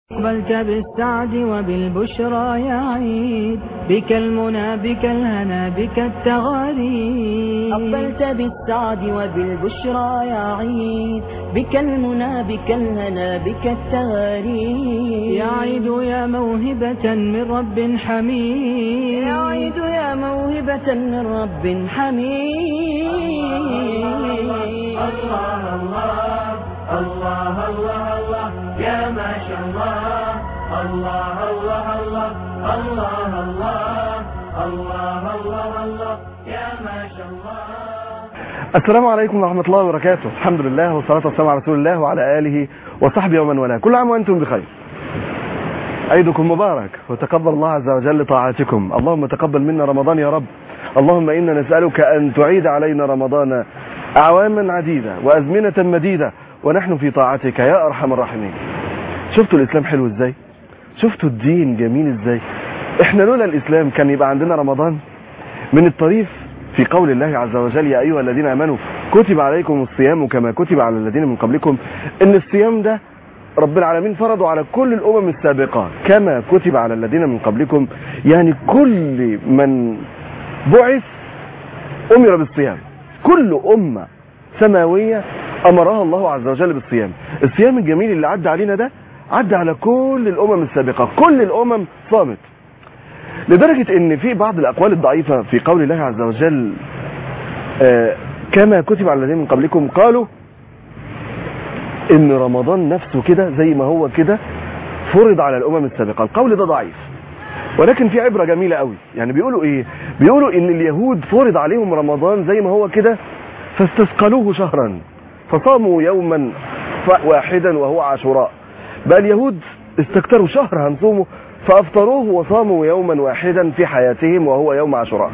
أقبلت بالسعد وبالبشرى يا عيد بك المنى بك الهنا بك التغاريد أقبلت بالسعد وبالبشرى يا عيد بك المنى بك الهنا بك التغاريد يا عيد يا موهبة من رب حميد يا عيد يا موهبة من رب حميد الله الله الله الله الله يا ما شاء الله الله الله الله الله الله الله الله الله يا ما شاء الله السلام عليكم ورحمة الله وبركاته الحمد لله والصلاة والسلام على رسول الله وعلى آله وصحبه ومن والاه كل عام وأنتم بخير عيدكم مبارك وتقبل الله عز وجل طاعاتكم اللهم تقبل منا رمضان يا رب اللهم إنا نسألك أن تعيد علينا رمضان أعواما عديدة وأزمنة مديدة ونحن في طاعتك يا أرحم الراحمين شفتوا الإسلام حلو إزاي شفتوا الدين جميل إزاي إحنا لولا الإسلام كان يبقى عندنا رمضان من الطريف في قول الله عز وجل يا أيها الذين آمنوا كتب عليكم الصيام كما كتب على الذين من قبلكم إن الصيام ده رب العالمين فرضوا على كل الأمم السابقة كما كتب على الذين من قبلكم يعني كل من بعث أمر بالصيام كل أمة سماوية أمرها الله عز وجل بالصيام الصيام الجميل اللي عدى علينا ده عدى على كل الأمم السابقة كل الأمم صامت لدرجة ان في بعض الأقوال الضعيفة في قول الله عز وجل آه كما كتب على الذين من قبلكم قالوا ان رمضان نفسه كده زي ما هو كده فرض على الأمم السابقة القول ده ضعيف ولكن في عبرة جميلة قوي يعني بيقولوا ايه بيقولوا ان اليهود فرض عليهم رمضان زي ما هو كده فاستثقلوه شهرا فصاموا يوما واحدا وهو عاشوراء بقى اليهود استكتروا شهر هنصومه فافطروه وصاموا يوما واحدا في حياتهم وهو يوم عاشوراء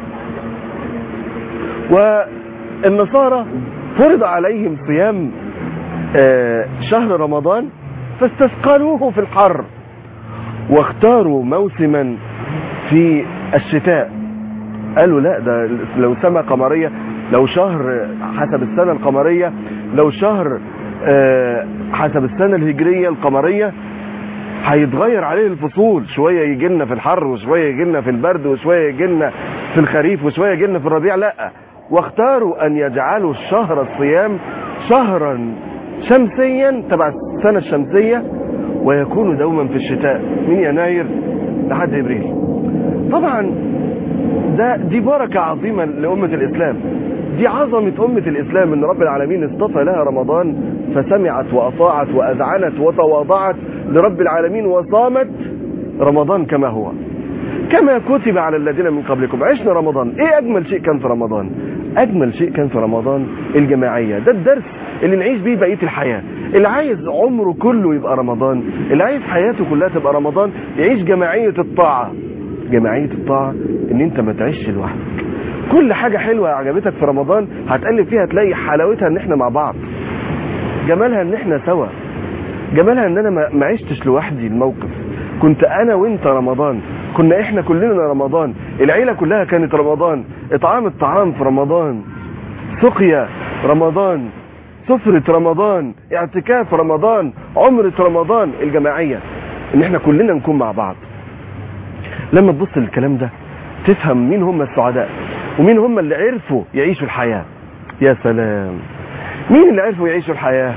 والنصارى فرض عليهم صيام شهر رمضان فاستثقلوه في الحر واختاروا موسما في الشتاء قالوا لا ده لو سنة قمرية لو شهر حسب السنة القمرية لو شهر حسب السنة الهجرية القمرية هيتغير عليه الفصول شوية يجي لنا في الحر وشوية يجي لنا في البرد وشوية يجي لنا في الخريف وشوية يجي لنا في الربيع لا واختاروا ان يجعلوا الشهر الصيام شهرا شمسيا تبع السنة الشمسية ويكون دوما في الشتاء من يناير لحد ابريل طبعا ده دي بركة عظيمة لأمة الإسلام دي عظمة أمة الإسلام أن رب العالمين اصطفى لها رمضان فسمعت وأطاعت وأذعنت وتواضعت لرب العالمين وصامت رمضان كما هو كما كتب على الذين من قبلكم عشنا رمضان ايه اجمل شيء كان في رمضان اجمل شيء كان في رمضان الجماعية ده الدرس اللي نعيش بيه بقية الحياة اللي عايز عمره كله يبقى رمضان اللي عايز حياته كلها تبقى رمضان يعيش جماعية الطاعة جماعية الطاعة ان انت ما تعيش لوحدك كل حاجة حلوة عجبتك في رمضان هتقلب فيها تلاقي حلاوتها ان احنا مع بعض جمالها ان احنا سوا جمالها ان انا ما عشتش لوحدي الموقف كنت انا وانت رمضان كنا احنا كلنا رمضان العيلة كلها كانت رمضان اطعام الطعام في رمضان سقيا رمضان سفرة رمضان اعتكاف رمضان عمرة رمضان الجماعية ان احنا كلنا نكون مع بعض لما تبص للكلام ده تفهم مين هم السعداء ومين هم اللي عرفوا يعيشوا الحياة يا سلام مين اللي عرفوا يعيشوا الحياة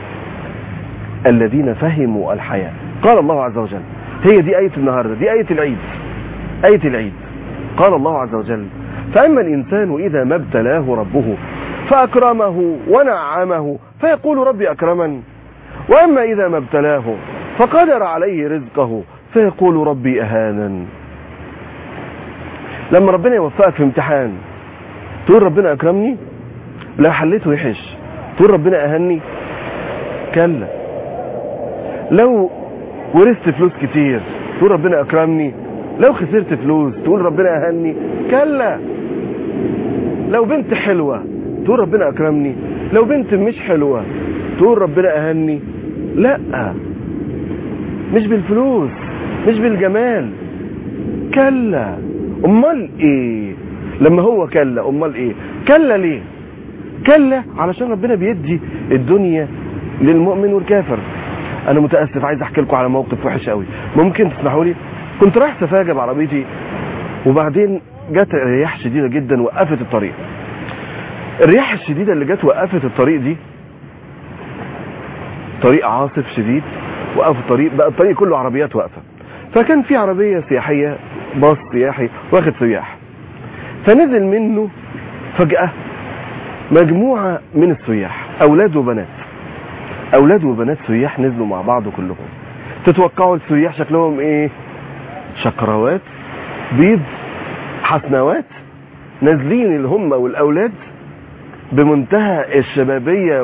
الذين فهموا الحياة قال الله عز وجل هي دي آية النهاردة دي آية العيد آية العيد قال الله عز وجل فأما الإنسان إذا ما ابتلاه ربه فأكرمه ونعمه فيقول ربي أكرمن وأما إذا ما ابتلاه فقدر عليه رزقه فيقول ربي أهانن لما ربنا يوفقك في امتحان تقول ربنا أكرمني لو حليته وحش تقول ربنا أهني كلا لو ورثت فلوس كتير تقول ربنا أكرمني لو خسرت فلوس تقول ربنا أهني كلا لو بنت حلوة تقول ربنا أكرمني لو بنت مش حلوة تقول ربنا أهني لا مش بالفلوس مش بالجمال كلا امال ايه لما هو كلا امال ايه كلا ليه كلا علشان ربنا بيدي الدنيا للمؤمن والكافر انا متاسف عايز احكي لكم على موقف وحش قوي ممكن تسمحوا لي كنت رايح سفاجه بعربيتي وبعدين جت رياح شديده جدا وقفت الطريق الرياح الشديده اللي جت وقفت الطريق دي طريق عاصف شديد وقف الطريق بقى الطريق كله عربيات واقفه فكان في عربيه سياحيه باص سياحي واخد سياح فنزل منه فجاه مجموعه من السياح اولاد وبنات اولاد وبنات سياح نزلوا مع بعض كلهم تتوقعوا السياح شكلهم ايه شقراوات بيض حسنوات نازلين اللي هم والاولاد بمنتهى الشبابيه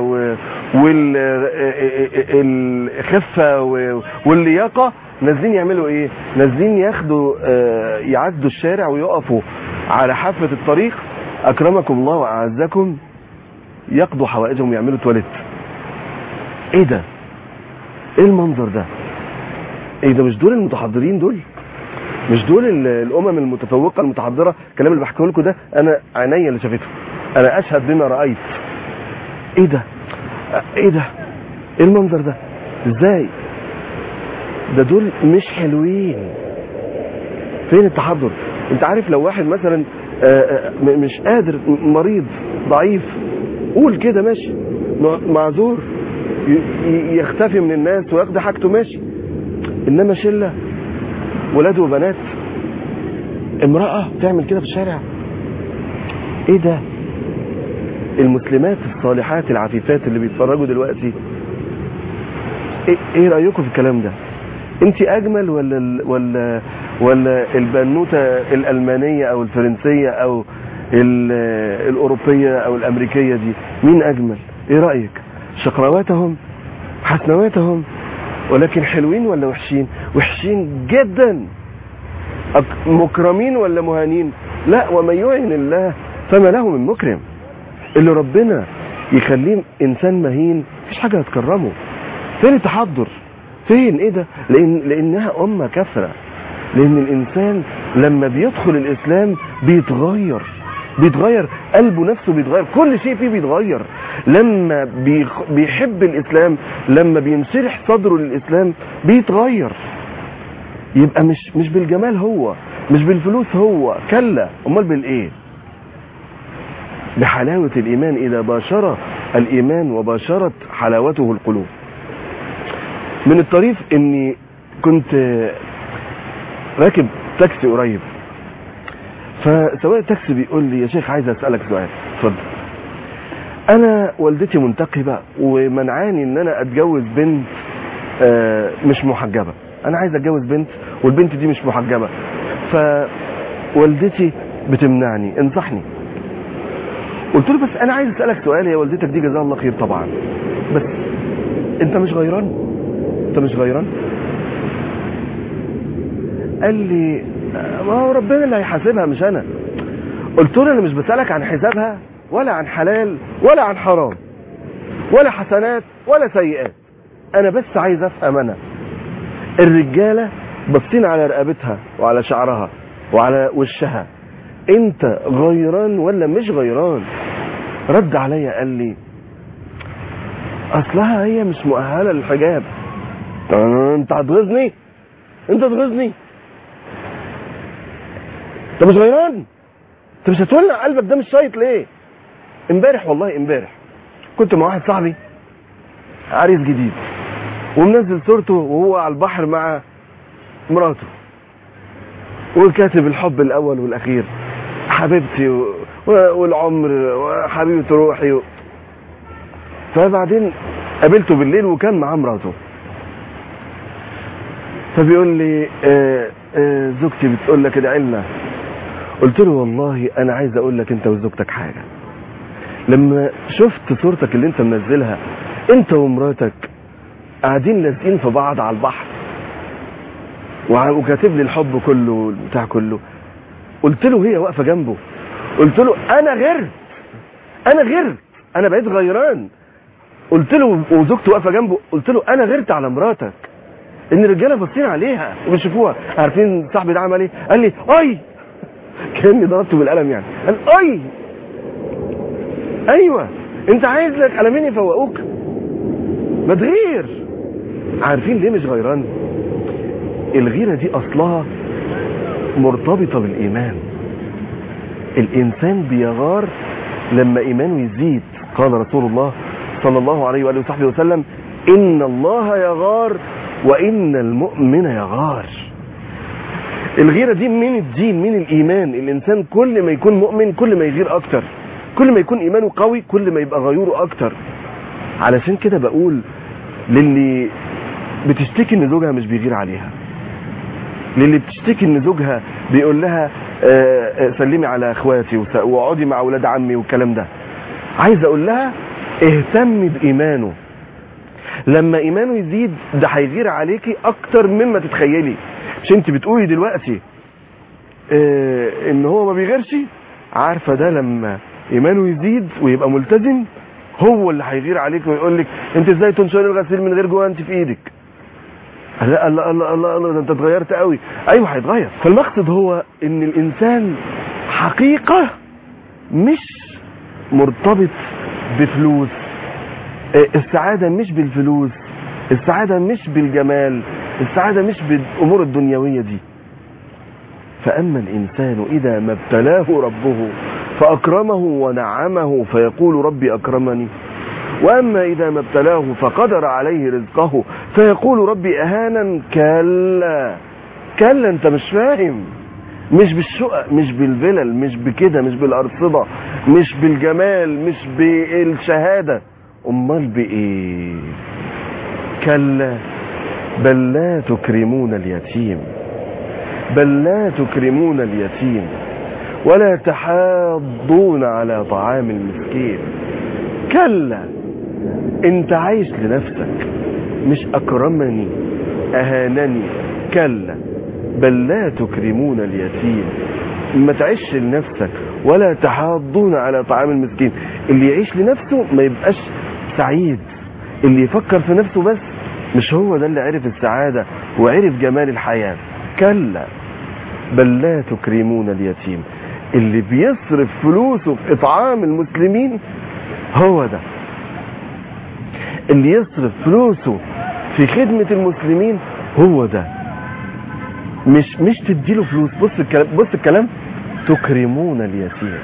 والخفه واللياقه نازلين يعملوا ايه نازلين ياخدوا آه، يعدوا الشارع ويقفوا على حافه الطريق اكرمكم الله واعزكم يقضوا حوائجهم ويعملوا تواليت ايه ده ايه المنظر ده ايه ده مش دول المتحضرين دول مش دول ال- الامم المتفوقه المتحضره الكلام اللي بحكيه لكم ده انا عينيا اللي شافته انا اشهد بما رايت ايه ده ايه ده ايه المنظر ده ازاي ده دول مش حلوين فين التحضر انت عارف لو واحد مثلا آه، آه، م- مش قادر م- مريض ضعيف قول كده ماشي م- معذور ي- ي- يختفي من الناس وياخد حاجته ماشي انما شله ولاد وبنات امراه تعمل كده في الشارع ايه ده المسلمات الصالحات العفيفات اللي بيتفرجوا دلوقتي ايه, إيه رايكم في الكلام ده انت اجمل ولا ال- ولا ولا البنوته الالمانيه او الفرنسيه او ال- الاوروبيه او الامريكيه دي مين اجمل ايه رايك شقراواتهم حسنواتهم ولكن حلوين ولا وحشين وحشين جدا أك- مكرمين ولا مهانين لا ومن يعن الله فما له من مكرم اللي ربنا يخليه انسان مهين مفيش حاجه هتكرمه فين التحضر فين ايه ده لان لانها امه كثره لان الانسان لما بيدخل الاسلام بيتغير بيتغير قلبه نفسه بيتغير كل شيء فيه بيتغير لما بيخ- بيحب الاسلام لما بينشرح صدره للاسلام بيتغير يبقى مش مش بالجمال هو مش بالفلوس هو كلا امال بالايه بحلاوة الإيمان إذا باشر الإيمان وباشرت حلاوته القلوب من الطريف إني كنت راكب تاكسي قريب فسواق التاكسي بيقول لي يا شيخ عايز أسألك سؤال اتفضل أنا والدتي منتقبة ومنعاني إن أنا أتجوز بنت آه، مش محجبة أنا عايز أتجوز بنت والبنت دي مش محجبة فوالدتي بتمنعني انصحني قلت له بس انا عايز اسالك سؤال يا والدتك دي جزاها الله خير طبعا بس انت مش غيران انت مش غيران قال لي آه، ما هو ربنا اللي هيحاسبها مش انا قلت له انا مش بسالك عن حسابها ولا عن حلال ولا عن حرام ولا حسنات ولا سيئات انا بس عايز افهم انا الرجاله باصين على رقبتها وعلى شعرها وعلى وشها انت غيران ولا مش غيران رد عليا قال لي اصلها هي مش مؤهله للحجاب انت هتغيظني انت هتغيظني انت مش غيران انت مش هتولع قلبك ده مش شايط ليه امبارح والله امبارح كنت مع واحد صاحبي عريس جديد ومنزل صورته وهو على البحر مع مراته وكاتب الحب الاول والاخير حبيبتي و... و- والعمر وحبيبه روحي و... فبعدين قابلته بالليل وكان معاه مراته فبيقول لي آه آه زوجتي بتقول لك ادعي لنا قلت له والله انا عايز اقول لك انت وزوجتك حاجه لما شفت صورتك اللي انت منزلها انت ومراتك قاعدين لازقين في بعض على البحر وع- وكاتب لي الحب كله والبتاع كله قلت له هي واقفه جنبه قلت له انا غيرت انا غيرت انا بقيت غيران قلت له وزوجته واقفه جنبه قلت له انا غيرت على مراتك ان الرجاله باصين عليها وبيشوفوها عارفين صاحبي ده عمل ايه قال لي اي كاني ضربته بالقلم يعني قال اي ايوه انت عايز لك قلمين يفوقوك ما تغير عارفين ليه مش غيران الغيرة دي اصلها مرتبطة بالايمان الانسان بيغار لما ايمانه يزيد قال رسول الله صلى الله عليه وآله وصحبه وسلم ان الله يغار وان المؤمن يغار الغيرة دي من الدين من الايمان الانسان كل ما يكون مؤمن كل ما يغير اكتر كل ما يكون ايمانه قوي كل ما يبقى غيوره اكتر علشان كده بقول للي بتشتكي ان زوجها مش بيغير عليها للي بتشتكي ان زوجها بيقول لها آه، آه، سلمي على اخواتي وس- واقعدي مع اولاد عمي والكلام ده عايز اقول لها اهتمي بايمانه لما ايمانه يزيد ده هيغير عليكي اكتر مما تتخيلي مش انت بتقولي دلوقتي اه ان هو ما بيغيرش عارفه ده لما ايمانه يزيد ويبقى ملتزم هو اللي هيغير عليك ويقول لك انت ازاي تنشري الغسيل من غير جوانتي في ايدك لا الله الله الله الله ده انت اتغيرت قوي ايوه هيتغير فالمقصد هو ان الانسان حقيقه مش مرتبط بفلوس آه، السعادة مش بالفلوس السعادة مش بالجمال السعادة مش بالأمور الدنيوية دي فأما الإنسان إذا ما ابتلاه ربه فأكرمه ونعمه فيقول ربي أكرمني وأما إذا ما ابتلاه فقدر عليه رزقه فيقول ربي أهانا كلا كلا أنت مش فاهم مش بالشقق مش بالفلل مش بكده مش بالأرصدة مش بالجمال مش بالشهادة أمال بإيه كلا بل لا تكرمون اليتيم بل لا تكرمون اليتيم ولا تحاضون على طعام المسكين كلا انت عايش لنفسك مش اكرمني اهانني كلا بل لا تكرمون اليتيم ما تعيش لنفسك ولا تحاضون على طعام المسكين اللي يعيش لنفسه ما يبقاش سعيد اللي يفكر في نفسه بس مش هو ده اللي عرف السعادة وعرف جمال الحياة كلا بل لا تكرمون اليتيم اللي بيصرف فلوسه في اطعام المسلمين هو ده اللي يصرف فلوسه في خدمة المسلمين هو ده مش مش تديله فلوس بص الكلام بص الكلام تكرمون اليتيم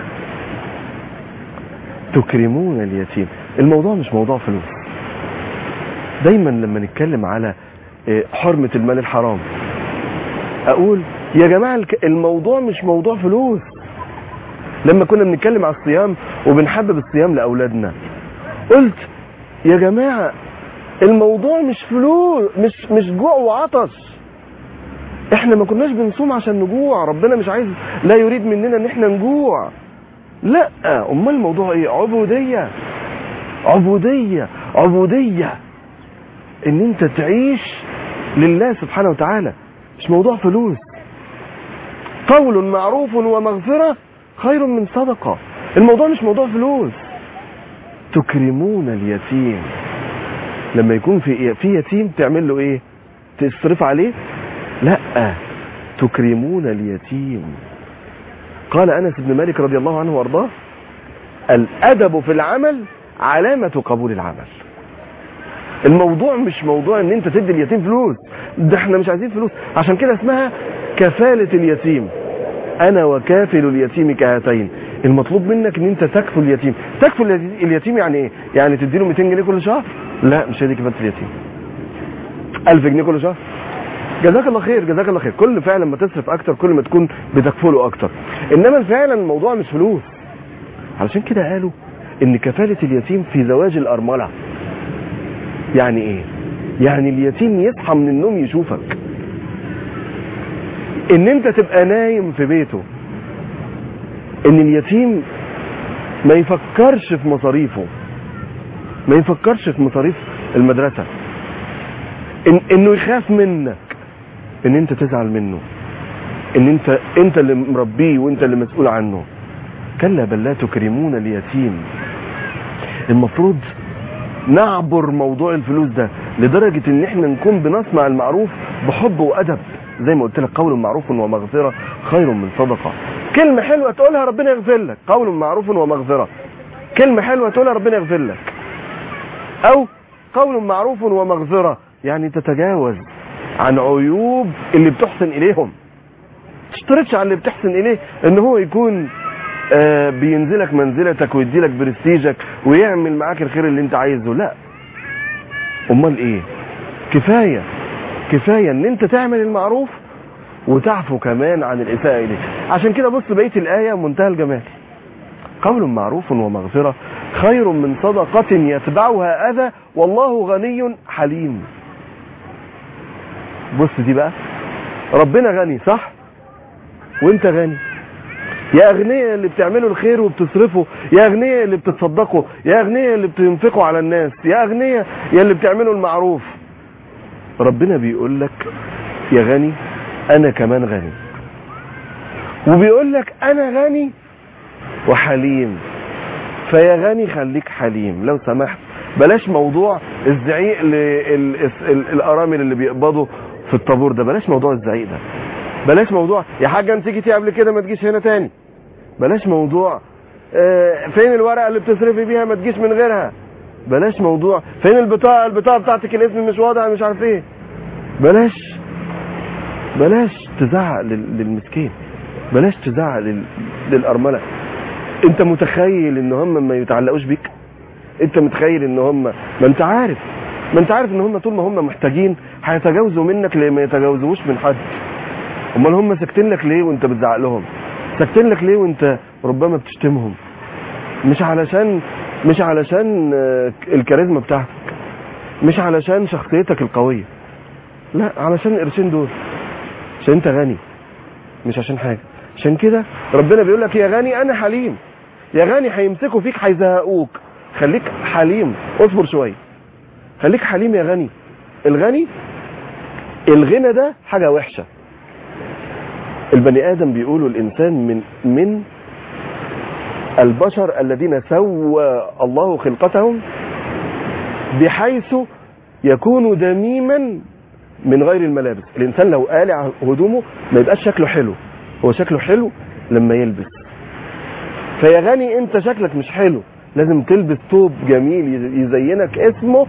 تكرمون اليتيم الموضوع مش موضوع فلوس دايما لما نتكلم على آه، حرمة المال الحرام اقول يا جماعة الك- الموضوع مش موضوع فلوس لما كنا بنتكلم على الصيام وبنحبب الصيام لاولادنا قلت يا جماعة الموضوع مش فلوس مش مش جوع وعطش احنا ما كناش بنصوم عشان نجوع ربنا مش عايز لا يريد مننا ان احنا نجوع لا امال الموضوع ايه عبودية عبودية عبودية ان انت تعيش لله سبحانه وتعالى مش موضوع فلوس قول معروف ومغفرة خير من صدقة الموضوع مش موضوع فلوس تكرمون اليتيم لما يكون في في يتيم تعمل له ايه تصرف عليه لا تكرمون اليتيم قال انس بن مالك رضي الله عنه وارضاه الادب في العمل علامة قبول العمل الموضوع مش موضوع ان انت تدي اليتيم فلوس ده احنا مش عايزين فلوس عشان كده اسمها كفالة اليتيم انا وكافل اليتيم كهاتين المطلوب منك ان انت تكفل اليتيم تكفل اليتيم يعني ايه يعني تديله 200 جنيه كل شهر لا مش هي دي كفاله اليتيم 1000 جنيه كل شهر جزاك الله خير جزاك الله خير كل فعلا ما تصرف اكتر كل ما تكون بتكفله اكتر انما فعلا الموضوع مش فلوس علشان كده قالوا ان كفاله اليتيم في زواج الارمله يعني ايه يعني اليتيم يصحى من النوم يشوفك ان انت تبقى نايم في بيته ان اليتيم ما يفكرش في مصاريفه ما يفكرش في مصاريف المدرسة إن انه يخاف منك ان انت تزعل منه ان انت انت اللي مربيه وانت اللي مسؤول عنه كلا بل لا تكرمون اليتيم المفروض نعبر موضوع الفلوس ده لدرجة ان احنا نكون بنصنع المعروف بحب وادب زي ما قلت لك قول معروف ومغفرة خير من صدقة كلمة حلوة تقولها ربنا يغفر لك قول معروف ومغفرة كلمة حلوة تقولها ربنا يغفر لك او قول معروف ومغفرة يعني تتجاوز عن عيوب اللي بتحسن اليهم تشترطش على اللي بتحسن اليه ان هو يكون آه بينزلك منزلتك ويديلك برستيجك ويعمل معاك الخير اللي انت عايزه لا امال ايه كفايه كفايه ان انت تعمل المعروف وتعفو كمان عن الاساءه اليه عشان كده بص بقيه الايه منتهى الجمال قول معروف ومغفره خير من صدقه يتبعها اذى والله غني حليم بص دي بقى ربنا غني صح وانت غني يا اغنياء اللي بتعملوا الخير وبتصرفوا يا اغنياء اللي بتتصدقوا يا اغنياء اللي بتنفقوا على الناس يا اغنياء يا اللي بتعملوا المعروف ربنا بيقول لك يا غني انا كمان غني وبيقول لك انا غني وحليم فيا غني خليك حليم لو سمحت بلاش موضوع الزعيق للارامل اللي بيقبضوا في الطابور ده بلاش موضوع الزعيق ده بلاش موضوع يا حاجه انت جيتي قبل كده ما تجيش هنا تاني بلاش موضوع آه، فين الورقه اللي بتصرفي بيها ما تجيش من غيرها بلاش موضوع فين البطاقه البطاقه بتاعتك الاسم مش واضح مش عارف ايه بلاش بلاش تزعق لل- للمسكين بلاش تزعق لل- للارمله انت متخيل ان هم ما يتعلقوش بيك انت متخيل ان هم ما انت عارف ما انت عارف ان هم طول ما هم محتاجين هيتجاوزوا منك ليه ما يتجاوزوش من حد امال هم ساكتين لك ليه وانت بتزعق لهم ساكتين لك ليه وانت ربما بتشتمهم مش علشان مش علشان آه، الكاريزما بتاعتك مش علشان شخصيتك القوية لا علشان القرشين دول عشان انت غني مش عشان حاجة عشان كده ربنا بيقول لك يا غني انا حليم يا غني هيمسكوا فيك هيزهقوك خليك حليم اصبر شوية خليك حليم يا غني الغني الغنى ده حاجة وحشة البني ادم بيقولوا الانسان من من البشر الذين سوى الله خلقتهم بحيث يكون دميما من غير الملابس الانسان لو قالع هدومه ما يبقاش شكله حلو هو شكله حلو لما يلبس فيا غني انت شكلك مش حلو لازم تلبس ثوب جميل يزينك اسمه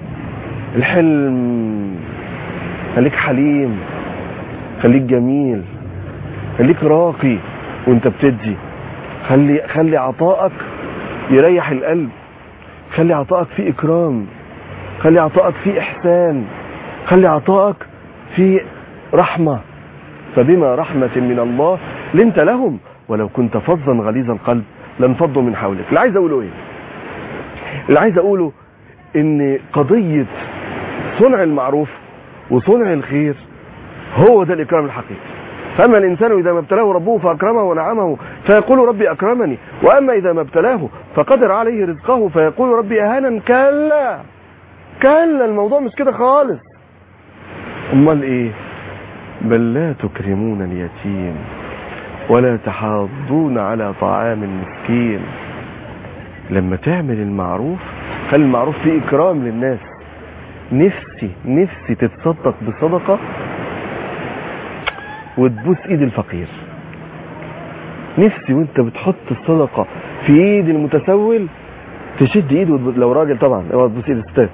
الحلم خليك حليم خليك جميل خليك راقي وانت بتدي خلي خلي عطائك يريح القلب خلي عطائك فيه اكرام خلي عطائك فيه احسان خلي عطائك فيه رحمه فبما رحمه من الله لنت لهم ولو كنت فظا غليظ القلب لانفضوا من حولك اللي عايز اقوله ايه اللي عايز اقوله ان قضيه صنع المعروف وصنع الخير هو ده الاكرام الحقيقي فأما الإنسان إذا ما ابتلاه ربه فأكرمه ونعمه فيقول ربي أكرمني وأما إذا ما ابتلاه فقدر عليه رزقه فيقول ربي أهانا كلا كلا الموضوع مش كده خالص أمال إيه بل لا تكرمون اليتيم ولا تحاضون على طعام المسكين لما تعمل المعروف خلي المعروف فيه إكرام للناس نفسي نفسي تتصدق بصدقة وتبوس ايد الفقير نفسي وانت بتحط الصدقة في ايد المتسول تشد ايده وتبوس لو راجل طبعا اوعى تبوس ايد الستات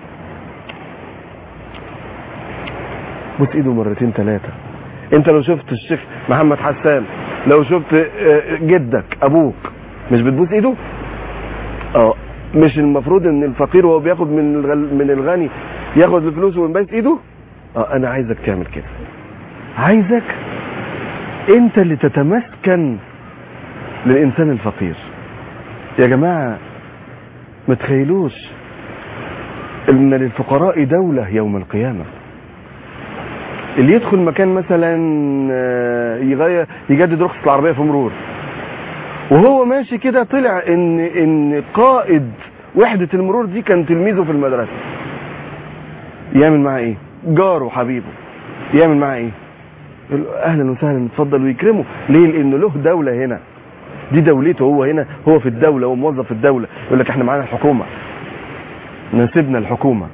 بوس ايده مرتين ثلاثة انت لو شفت الشيخ محمد حسان لو شفت آه، جدك ابوك مش بتبوس ايده اه مش المفروض ان الفقير وهو بياخد من الغل- من الغني ياخد الفلوس ويبوس ايده اه انا عايزك تعمل كده عايزك انت اللي تتمسكن للانسان الفقير يا جماعة ما تخيلوش ان للفقراء دولة يوم القيامة اللي يدخل مكان مثلا آه، يغير يجدد رخصة العربية في مرور وهو ماشي كده طلع ان ان قائد وحدة المرور دي كان تلميذه في المدرسة يعمل معاه ايه جاره حبيبه يعمل معاه ايه يقول له اهلا وسهلا اتفضل ويكرمه ليه لانه له دوله هنا دي دولته هو هنا هو في الدوله هو موظف في الدوله يقول لك احنا معانا الحكومه نسيبنا الحكومه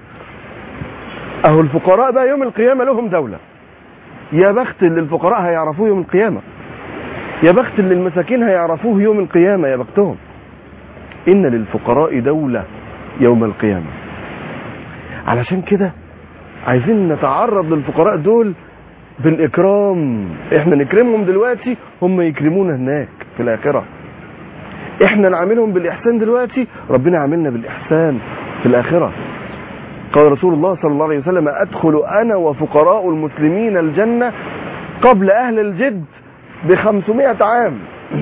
اهو الفقراء بقى يوم القيامه لهم دوله يا بخت اللي الفقراء هيعرفوه يوم القيامه يا بخت اللي المساكين هيعرفوه يوم القيامه يا بختهم ان للفقراء دوله يوم القيامه علشان كده عايزين نتعرض للفقراء دول بالاكرام احنا نكرمهم دلوقتي هم يكرمونا هناك في الاخره احنا نعاملهم بالاحسان دلوقتي ربنا عاملنا بالاحسان في الاخره قال رسول الله صلى الله عليه وسلم ادخل انا وفقراء المسلمين الجنه قبل اهل الجد ب 500 عام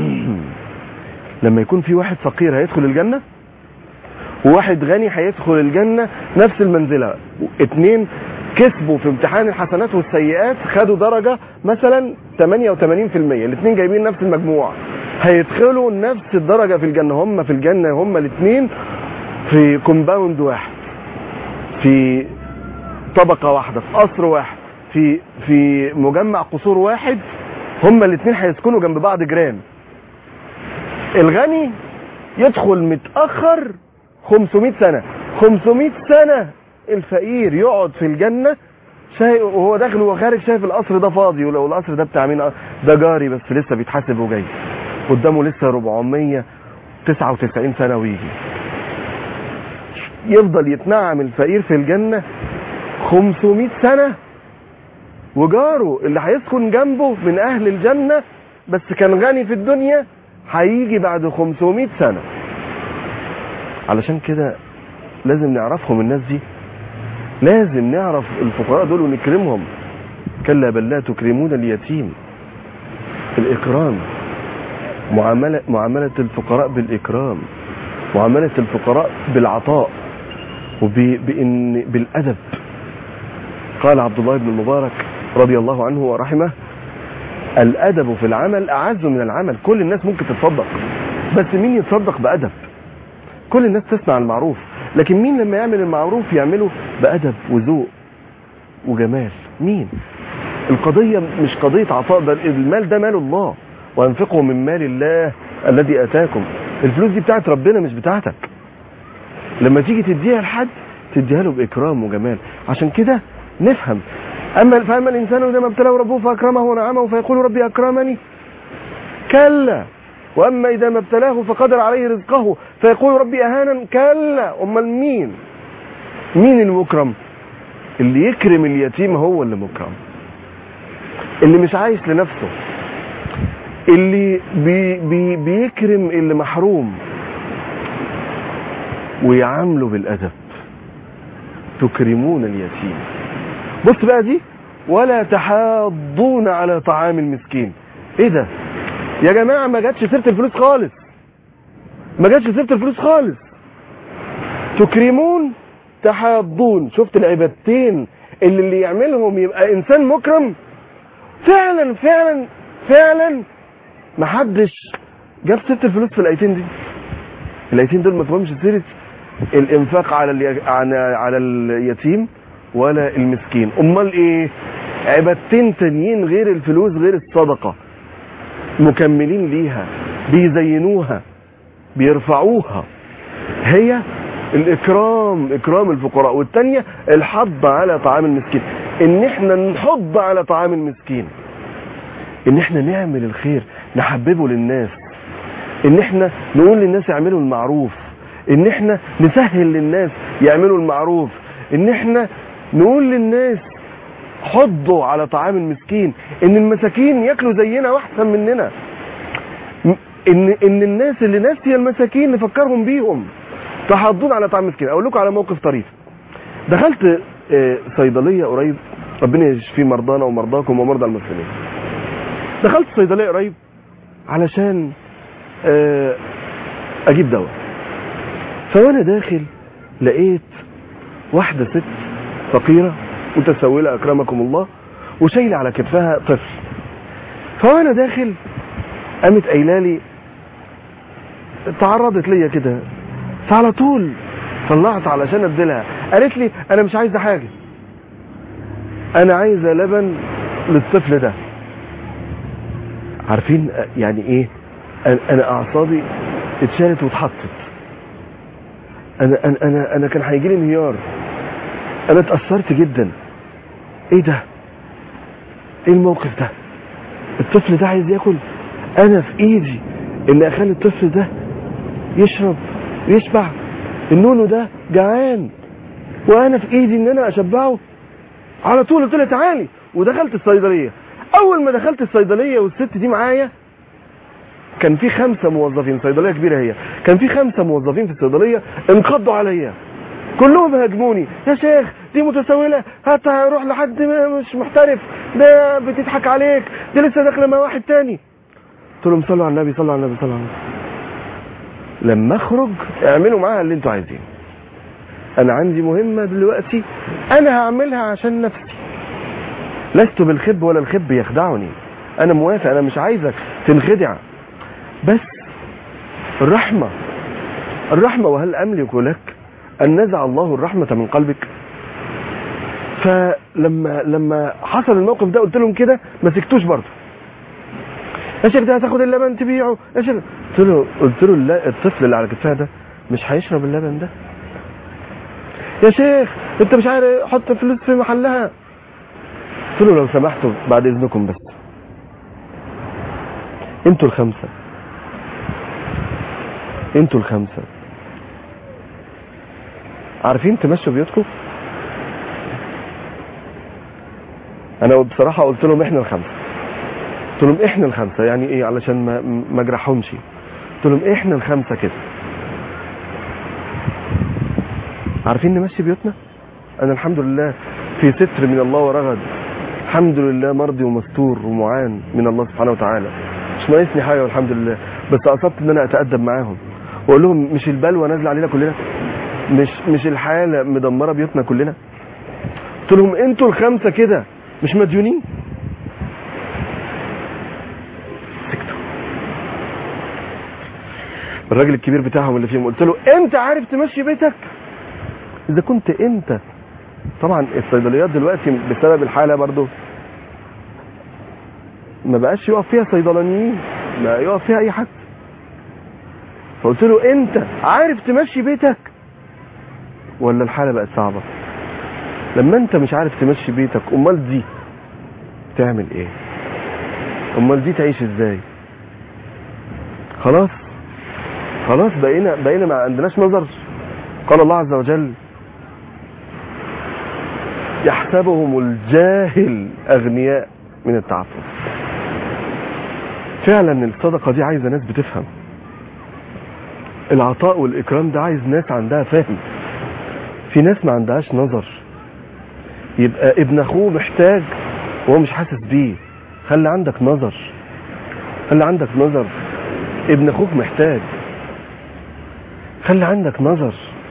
لما يكون في واحد فقير هيدخل الجنه وواحد غني هيدخل الجنه نفس المنزله اتنين كسبوا في امتحان الحسنات والسيئات خدوا درجه مثلا 88% الاثنين جايبين نفس المجموع هيدخلوا نفس الدرجه في الجنه هم في الجنه هم الاثنين في كومباوند واحد في طبقه واحده في قصر واحد في في مجمع قصور واحد هم الاثنين هيسكنوا جنب بعض جيران الغني يدخل متاخر 500 سنه 500 سنه الفقير يقعد في الجنه شايف وهو داخل وهو خارج شايف القصر ده فاضي ولو القصر ده بتاع مين ده جاري بس لسه بيتحاسب وجاي قدامه لسه 499 سنه ويجي يفضل يتنعم الفقير في الجنه 500 سنه وجاره اللي هيسكن جنبه من اهل الجنه بس كان غني في الدنيا هيجي بعد 500 سنه علشان كده لازم نعرفهم الناس دي لازم نعرف الفقراء دول ونكرمهم كلا بل لا تكرمون اليتيم الإكرام معاملة, معاملة الفقراء بالإكرام معاملة الفقراء بالعطاء وبإن بالأدب قال عبد الله بن المبارك رضي الله عنه ورحمه الأدب في العمل أعز من العمل كل الناس ممكن تتصدق بس مين يتصدق بأدب كل الناس تسمع المعروف لكن مين لما يعمل المعروف يعمله بأدب وذوق وجمال مين القضية مش قضية عطاء ده المال ده مال الله وانفقوا من مال الله الذي اتاكم الفلوس دي بتاعت ربنا مش بتاعتك لما تيجي تديها لحد تديها له باكرام وجمال عشان كده نفهم اما فاما الانسان اذا ما ابتلاه ربه فاكرمه ونعمه فيقول ربي اكرمني كلا واما اذا ما ابتلاه فقدر عليه رزقه فيقول ربي اهانا كلا امال مين مين المكرم اللي يكرم اليتيم هو اللي مكرم اللي مش عايش لنفسه اللي بي بي بيكرم اللي محروم ويعامله بالادب تكرمون اليتيم بص بقى دي ولا تحاضون على طعام المسكين ايه ده يا جماعه ما جاتش سيره الفلوس خالص ما جاتش سيره الفلوس خالص تكرمون تحاضون شفت العبادتين اللي اللي يعملهم يبقى انسان مكرم فعلا فعلا فعلا محدش جاب سيره الفلوس في الايتين دي الايتين دول ما فيهمش سيره الانفاق على الي... على على اليتيم ولا المسكين امال ايه عبادتين تانيين غير الفلوس غير الصدقه مكملين ليها بيزينوها بيرفعوها هي الاكرام اكرام الفقراء والتانية الحض على طعام المسكين ان احنا نحض على طعام المسكين ان احنا نعمل الخير نحببه للناس ان احنا نقول للناس يعملوا المعروف ان احنا نسهل للناس يعملوا المعروف ان احنا نقول للناس حضوا على طعام المسكين ان المساكين ياكلوا زينا واحسن مننا ان ان الناس اللي ناسيه المساكين نفكرهم بيهم تحضون على طعام المسكين اقول لكم على موقف طريف دخلت صيدليه قريب ربنا يشفي مرضانا ومرضاكم ومرضى المسلمين دخلت صيدليه قريب علشان اجيب دواء فوانا داخل لقيت واحده ست فقيره متسوله اكرمكم الله وشايله على كتفها طفل فوانا داخل قامت قايله لي تعرضت ليا كده فعلى طول طلعت علشان اديلها قالت لي انا مش عايزه حاجه انا عايزه لبن للطفل ده عارفين يعني ايه انا اعصابي اتشالت واتحطت انا انا انا, أنا كان هيجي لي انهيار انا اتاثرت جدا ايه ده ايه الموقف ده الطفل ده عايز ياكل انا في ايدي ان اخلي الطفل ده يشرب يشبع النونو ده جعان وانا في ايدي ان انا اشبعه على طول قلت لها تعالي ودخلت الصيدليه اول ما دخلت الصيدليه والست دي معايا كان في خمسه موظفين صيدليه كبيره هي كان في خمسه موظفين في الصيدليه انقضوا عليا كلهم هاجموني يا شيخ دي متسولة هات روح لحد ما- مش محترف ده بتضحك عليك دي لسه داخله مع واحد تاني قلت لهم صلوا على النبي صلوا على النبي صلوا على النبي لما اخرج اعملوا معاها اللي انتوا عايزينه انا عندي مهمة دلوقتي انا هعملها عشان نفسي لست بالخب ولا الخب يخدعني انا موافق انا مش عايزك تنخدع بس الرحمة الرحمة وهل املك لك ان نزع الله الرحمة من قلبك فلما لما حصل الموقف ده قلت لهم كده ما سكتوش برضه يا شيخ ده هتاخد اللبن تبيعه يا شيخ قلت له قلت له لا الطفل اللي على كتفها ده مش هيشرب اللبن ده يا شيخ انت مش عارف حط فلوس في محلها قلت له لو سمحتوا بعد اذنكم بس انتوا الخمسه انتوا الخمسه عارفين تمشوا بيوتكم انا بصراحه قلت لهم احنا الخمسه قلت لهم احنا الخمسه يعني ايه علشان ما ما اجرحهمش قلت لهم احنا الخمسه كده عارفين نمشي بيوتنا انا الحمد لله في ستر من الله ورغد الحمد لله مرضي ومستور ومعان من الله سبحانه وتعالى مش ناقصني حاجه والحمد لله بس قصدت ان انا اتادب معاهم واقول لهم مش البلوى نازله علينا كلنا مش مش الحاله مدمره بيوتنا كلنا قلت لهم انتوا الخمسه كده مش مديونين سكتوا الراجل الكبير بتاعهم اللي فيهم قلت له انت عارف تمشي بيتك اذا كنت انت طبعا الصيدليات دلوقتي بسبب الحاله برضو ما بقاش يقف فيها صيدلانيين ما يقف فيها اي حد فقلت له انت عارف تمشي بيتك ولا الحاله بقت صعبه لما انت مش عارف تمشي بيتك امال دي تعمل ايه امال دي تعيش ازاي خلاص خلاص بقينا بقينا ما عندناش نظر قال الله عز وجل يحسبهم الجاهل اغنياء من التعفف فعلا الصدقه دي عايزه ناس بتفهم العطاء والاكرام ده عايز ناس عندها فهم في ناس ما عندهاش نظر يبقى ابن اخوه محتاج وهو مش حاسس بيه خلي عندك نظر خلي عندك نظر ابن اخوك محتاج خلي عندك نظر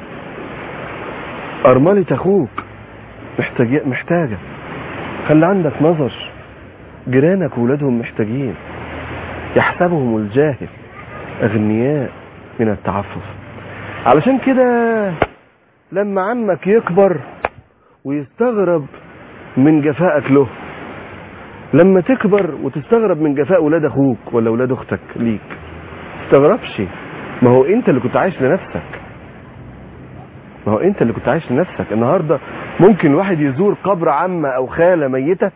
أرملة أخوك محتاج محتاجة خلي عندك نظر جيرانك وولادهم محتاجين يحسبهم الجاهل أغنياء من التعفف علشان كده لما عمك يكبر ويستغرب من جفائك له لما تكبر وتستغرب من جفاء ولاد اخوك ولا ولاد اختك ليك تستغربش ما هو انت اللي كنت عايش لنفسك ما هو انت اللي كنت عايش لنفسك النهارده ممكن واحد يزور قبر عمه او خاله ميته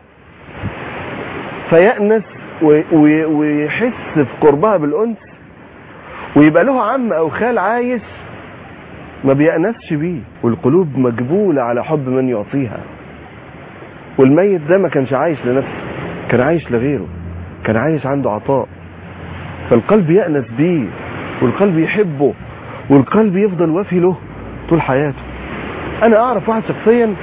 فيأنس و- و- ويحس في قربها بالأنس ويبقى له عم أو خال عايش ما بيأنسش بيه والقلوب مجبولة على حب من يعطيها والميت ده ما كانش عايش لنفسه كان عايش لغيره كان عايش عنده عطاء فالقلب يأنس بيه والقلب يحبه والقلب يفضل وفي له طول حياته انا اعرف واحد شخصيا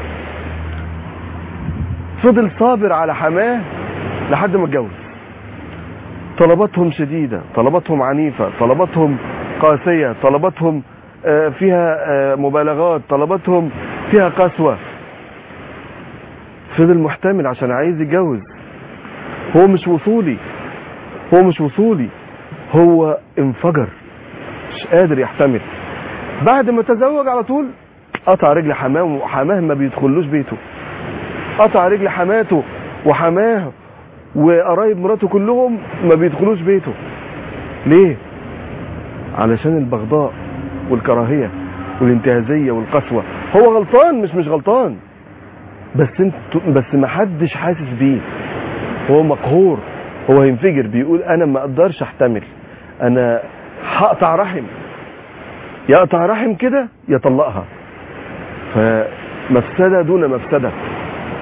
فضل صابر على حماه لحد ما اتجوز طلباتهم شديدة طلباتهم عنيفة طلباتهم قاسية طلباتهم آه، فيها آه، مبالغات طلباتهم فيها قسوة فضل محتمل عشان عايز يتجوز هو مش وصولي هو مش وصولي هو انفجر مش قادر يحتمل بعد ما تزوج على طول قطع رجل حماه وحماه ما بيدخلوش بيته قطع رجل حماته وحماه وقرايب مراته كلهم ما بيدخلوش بيته ليه علشان البغضاء والكراهية والانتهازية والقسوة هو غلطان مش مش غلطان بس انت بس ما حدش حاسس بيه هو مقهور هو هينفجر بيقول انا ما اقدرش احتمل انا هقطع رحم يقطع رحم كده يطلقها فمفسدة دون مفسدة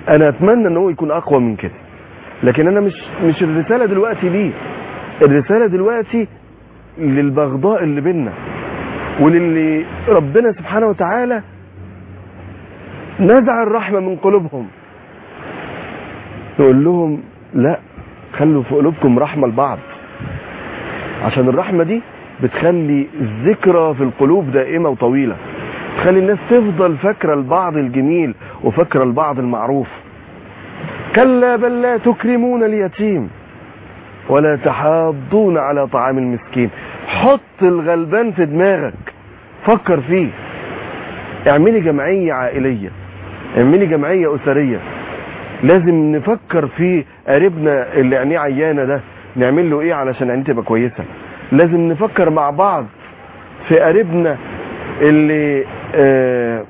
انا اتمنى ان هو يكون اقوى من كده لكن انا مش مش الرساله دلوقتي ليه الرساله دلوقتي للبغضاء اللي بينا وللي ربنا سبحانه وتعالى نزع الرحمه من قلوبهم نقول لهم لا خلوا في قلوبكم رحمه لبعض عشان الرحمه دي بتخلي الذكرى في القلوب دائمه وطويله تخلي الناس تفضل فاكره البعض الجميل وفاكره البعض المعروف كلا بل لا تكرمون اليتيم ولا تحاضون على طعام المسكين حط الغلبان في دماغك فكر فيه اعملي جمعية عائلية اعملي جمعية أسرية لازم نفكر في قريبنا اللي عينيه عيانة ده نعمل له ايه علشان عينيه تبقى كويسة لازم نفكر مع بعض في قريبنا اللي آه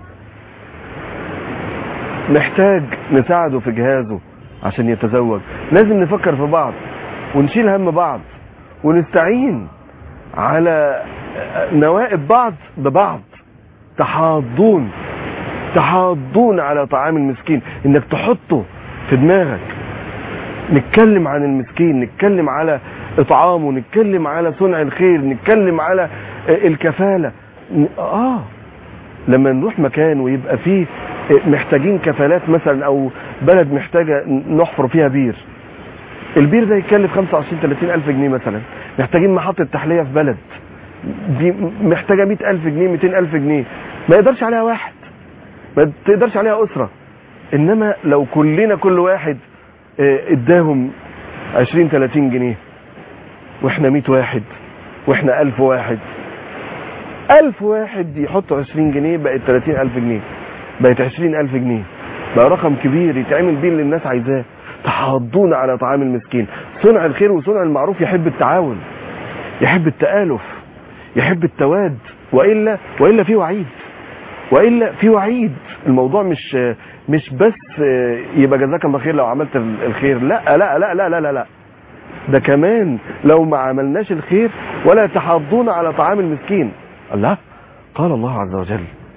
محتاج نساعده في جهازه عشان يتزوج لازم نفكر في بعض ونشيل هم بعض ونستعين على نوائب بعض ببعض تحاضون تحاضون على طعام المسكين انك تحطه في دماغك نتكلم عن المسكين نتكلم على اطعامه نتكلم على صنع الخير نتكلم على الكفالة اه لما نروح مكان ويبقى فيه محتاجين كفالات مثلا او بلد محتاجة نحفر فيها بير البير ده يكلف 25 30 الف جنيه مثلا محتاجين محطة تحلية في بلد دي محتاجة 100 الف جنيه 200 الف جنيه ما يقدرش عليها واحد ما تقدرش عليها اسرة انما لو كلنا كل واحد اداهم 20 30 جنيه واحنا 100 واحد واحنا 1000 واحد 1000 واحد يحطوا 20 جنيه بقت 30000 جنيه بقت 20000 جنيه بقى رقم كبير يتعمل بيه اللي الناس عايزاه تحاضون على طعام المسكين صنع الخير وصنع المعروف يحب التعاون يحب التآلف يحب التواد وإلا وإلا في وعيد وإلا في وعيد الموضوع مش مش بس يبقى جزاك الله خير لو عملت الخير لا لا لا لا لا لا, لا. ده كمان لو ما عملناش الخير ولا تحاضون على طعام المسكين الله قال الله عز وجل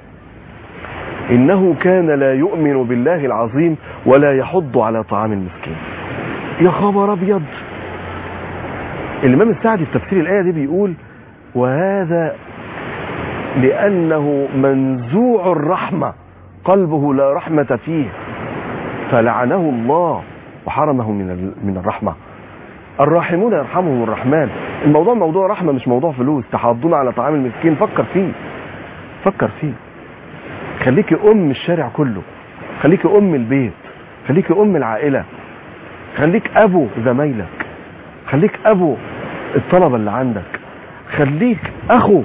إنه كان لا يؤمن بالله العظيم ولا يحض على طعام المسكين يا خبر أبيض الإمام السعدي في تفسير الآية دي بيقول وهذا لأنه منزوع الرحمة قلبه لا رحمة فيه فلعنه الله وحرمه من من الرحمة الراحمون يرحمهم الرحمن الموضوع موضوع رحمة مش موضوع فلوس تحاضون على طعام المسكين فكر فيه فكر فيه خليكي ام الشارع كله خليكي ام البيت خليكي ام العائلة خليك ابو زمايلك خليك ابو الطلبة اللي عندك خليك اخو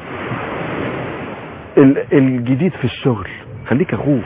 الجديد في الشغل خليك اخوه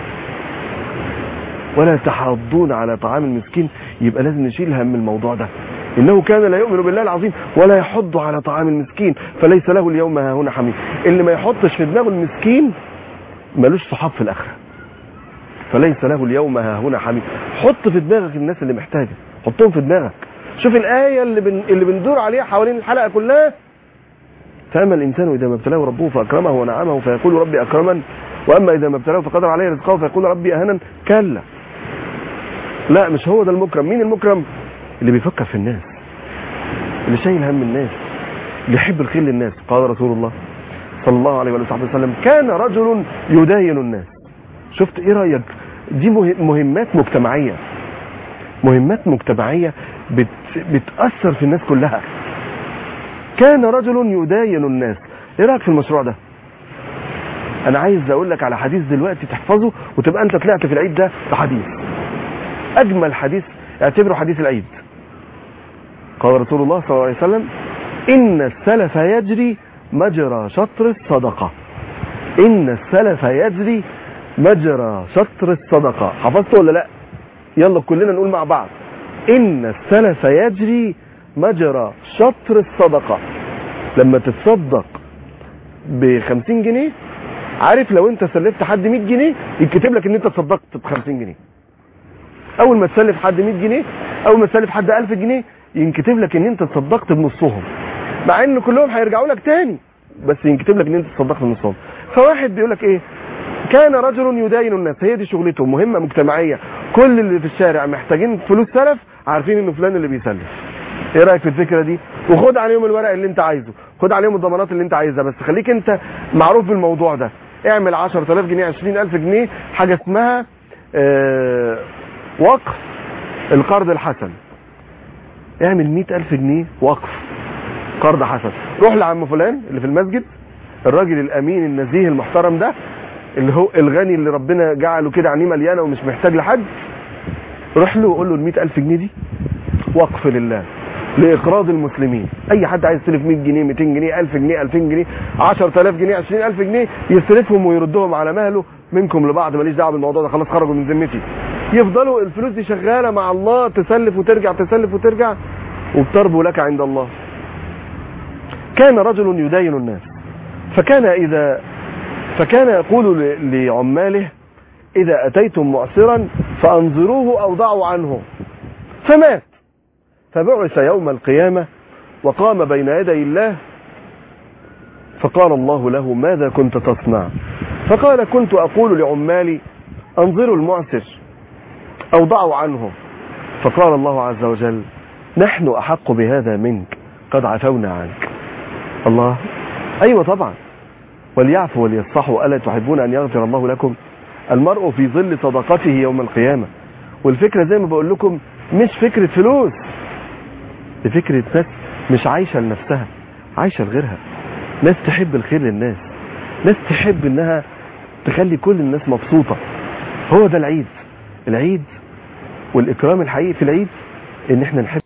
ولا تحاضون على طعام المسكين يبقى لازم نشيل هم الموضوع ده انه كان لا يؤمن بالله العظيم ولا يحض على طعام المسكين فليس له اليوم ها هنا حميم اللي ما يحطش في دماغه المسكين ملوش صحاب في الاخره فليس له اليوم ها هنا حميم حط في دماغك الناس اللي محتاجه حطهم في دماغك شوف الايه اللي بن... اللي بندور عليها حوالين الحلقه كلها فاما الانسان اذا ما ابتلاه ربه فاكرمه ونعمه فيقول ربي اكرمن واما اذا ما ابتلاه فقدر عليه رزقه فيقول ربي اهنا كلا لا مش هو ده المكرم مين المكرم اللي بيفكر في الناس اللي شايل هم الناس اللي يحب الخير للناس قال رسول الله صلى الله عليه وآله وسلم كان رجل يداين الناس شفت ايه رأيك دي مهمات مجتمعية مهمات مجتمعية بت بتأثر في الناس كلها كان رجل يداين الناس ايه رأيك في المشروع ده انا عايز اقول لك على حديث دلوقتي تحفظه وتبقى انت طلعت في العيد ده بحديث اجمل حديث اعتبره حديث العيد قال رسول الله صلى الله عليه وسلم ان السلف يجري مجرى شطر الصدقة ان السلف يجري مجرى شطر الصدقة حفظته ولا لا يلا كلنا نقول مع بعض ان السلف يجري مجرى شطر الصدقة لما تتصدق ب 50 جنيه عارف لو انت سلفت حد 100 جنيه يتكتب لك ان انت تصدقت ب 50 جنيه اول ما تسلف حد 100 جنيه اول ما تسلف حد 1000 جنيه ينكتب لك ان انت تصدقت بنصهم مع ان كلهم هيرجعوا لك تاني بس ينكتب لك ان انت تصدقت بنصهم فواحد بيقول لك ايه كان رجل يداين الناس هي دي شغلته مهمة مجتمعية كل اللي في الشارع محتاجين فلوس سلف عارفين انه فلان اللي بيسلف ايه رايك في الفكره دي وخد عليهم الورق اللي انت عايزه خد عليهم الضمانات اللي انت عايزها بس خليك انت معروف بالموضوع ده اعمل 10000 جنيه 20000 جنيه حاجه اسمها آه وقف القرض الحسن اعمل 100000 جنيه وقف قرض حسن روح لعم فلان اللي في المسجد الراجل الامين النزيه المحترم ده اللي هو الغني اللي ربنا جعله كده عينيه مليانه ومش محتاج لحد روح له وقول له ال 100000 جنيه دي وقف لله لاقراض المسلمين اي حد عايز يستلف 100 جنيه 200 جنيه 1000 جنيه 2000 جنيه 10000 جنيه 20000 جنيه يستلفهم ويردهم على مهله منكم لبعض ماليش دعوه بالموضوع ده خلاص خرجوا من ذمتي يفضلوا الفلوس دي شغاله مع الله تسلف وترجع تسلف وترجع وبتربو لك عند الله كان رجل يداين الناس فكان اذا فكان يقول ل- لعماله اذا اتيتم معسرا فانظروه او ضعوا عنه فمات فبعث يوم القيامة وقام بين يدي الله فقال الله له ماذا كنت تصنع فقال كنت أقول لعمالي أنظروا المعسر أو ضعوا عنه فقال الله عز وجل نحن أحق بهذا منك قد عفونا عنك الله أيوة طبعا وليعفوا وليصفحوا ألا تحبون أن يغفر الله لكم المرء في ظل صدقته يوم القيامة والفكرة زي ما بقول لكم مش فكرة فلوس دي فكرة ناس مش عايشة لنفسها عايشة لغيرها ناس تحب الخير للناس ناس تحب انها تخلي كل الناس مبسوطة هو ده العيد العيد والإكرام الحقيقي في العيد ان احنا نحب